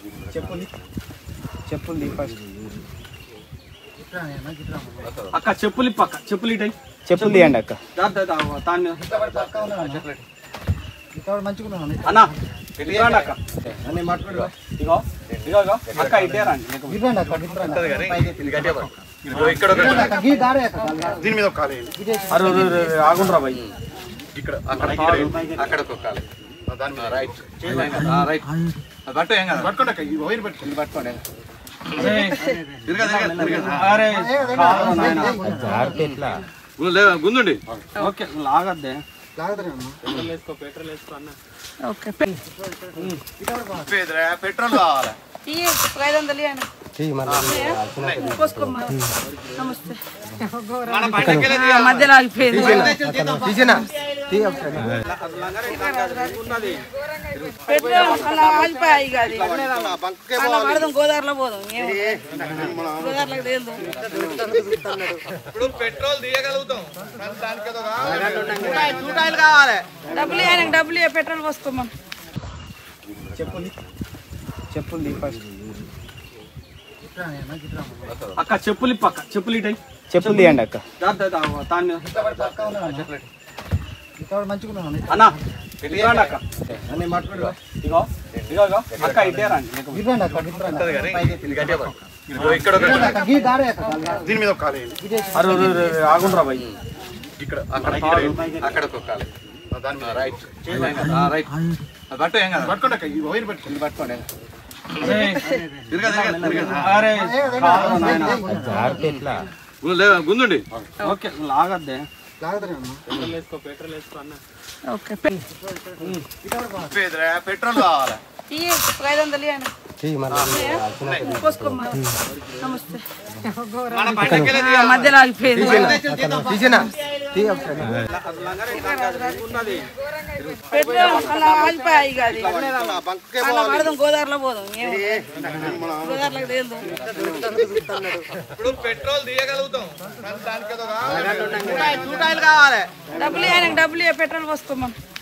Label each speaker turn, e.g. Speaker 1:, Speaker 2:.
Speaker 1: చెప్పులు చెప్పులు ఫస్ట్
Speaker 2: అక్క చెప్పులు ఇప్పు అక్క చెప్పులు ఇటాయి
Speaker 1: చెప్పులు తీయండి అక్క
Speaker 2: దాని మీద అన్న ఇటురండి అక్క ఇగో ఇగో ఇగో అక్క ఇటే రండి
Speaker 3: ఇక్కడ
Speaker 4: దీని మీద ఒక కాలు వేయండి.
Speaker 2: అరే అరే, అరే, అరే, ఆగుండ్రా భయ్
Speaker 3: ఇక్కడ అక్కడ అక్కడ ఒక కాలు
Speaker 4: దాని మీద
Speaker 3: రైట్ రైట్ బట్ట ఏం కదా
Speaker 4: పట్టుకోండి అక్క ఈ వైర్ పట్టుకోండి
Speaker 3: పట్టుకోండి
Speaker 2: అరే,
Speaker 3: తిరగ తిరగ తిరగ
Speaker 2: అరే కాదురా నాయనా.
Speaker 3: లేదు గుందుండి
Speaker 2: ఓకే లాగద్దే
Speaker 5: ఓకే
Speaker 3: పెట్రోల్ కావాలి
Speaker 5: ఇయ్యి, ఒక ఐదు వందలు ఇయ్యండి. పోసుకోమ్మా నమస్తే ఆ, మధ్యలో ఆగిపోయింది పెట్రోల్ అలా ఆగిపోయాయి ఇక అది అలా పడదాం గోదావరిలో పోదాం ఏమో. గోదావరిలోకి తేలుదాం
Speaker 3: ఇప్పుడు పెట్రోల్ తీయగలుగుతాం దానికి ఏదో
Speaker 5: డబ్బులు ఇయ్యి, డబ్బులు ఇయ్యి, పెట్రోల్ పోసుకోమ్మా
Speaker 1: చెప్పులు చెప్పులు తీ ఫస్ట్
Speaker 2: అక్క చెప్పులు ఇప్పు అక్క చెప్పులు ఇటాయి
Speaker 1: చెప్పులు తీయండి అక్క
Speaker 2: దాని మీద అన్న ఇటురండి అక్క ఇగో ఇగో ఇగో అక్క ఇటే రండి
Speaker 3: ఇక్కడ
Speaker 4: దీని మీద ఒక కాలు వేయండి.
Speaker 2: అరే అరే, అరే, అరే, ఆగుండ్రా భయ్
Speaker 3: ఇక్కడ అక్కడ అక్కడ ఒక కాలు
Speaker 4: దాని మీద
Speaker 3: రైట్ రైట్ బట్ట ఏం కదా
Speaker 4: పట్టుకోండి అక్క ఈ వైర్ పట్టుకోండి
Speaker 3: పట్టుకోండి
Speaker 2: అరే
Speaker 3: తిరగ తిరగ తిరగ
Speaker 2: అరే కాదురా నాయనా.
Speaker 3: లేదు గుందుండి
Speaker 2: ఓకే లాగద్దే
Speaker 5: ఓకే
Speaker 3: పెట్రోల్ కావాలి
Speaker 5: ఇయ్యి, ఒక ఐదు వందలు ఇయ్యండి. పోసుకోమ్మా నమస్తే ఆ, మధ్యలో ఆగిపోయింది పెట్రోల్ అలా ఆగిపోయాయి ఇక అది అలా పడదాం గోదావరిలో పోదాం ఏమో. గోదావరిలోకి తేలుదాం
Speaker 3: ఇప్పుడు పెట్రోల్ తీయగలుగుతాం దానికి ఏదో
Speaker 5: డబ్బులు ఇయ్యి, డబ్బులు ఇయ్యి, పెట్రోల్ పోసుకోమ్మా